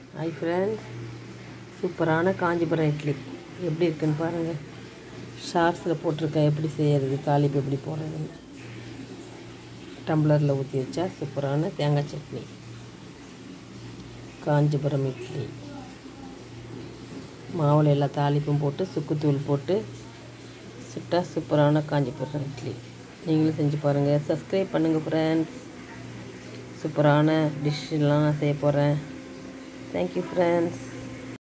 hi friends சூப்பரான காஞ்சிபுரம் இட்லி எப்படி இருக்குன்னு பாருங்கள் ஷார்ட்ஸில் போட்டிருக்கேன் எப்படி செய்கிறது தாளிப்பு எப்படி போடுறதுன்னு டம்ளரில் ஊற்றி வச்சா சூப்பரான தேங்காய் சட்னி காஞ்சிபுரம் இட்லி மாவில் எல்லா தாளிப்பும் போட்டு சுக்குத்தூள் போட்டு சுட்டா சூப்பரான காஞ்சிபுரம் இட்லி நீங்களும் செஞ்சு பாருங்கள் சப்ஸ்கிரைப் பண்ணுங்கள் ஃப்ரெண்ட்ஸ் சூப்பரான டிஷ்ஷெல்லாம் நான் செய்ய போகிறேன் தேங்க்யூ ஃப்ரெண்ட்ஸ்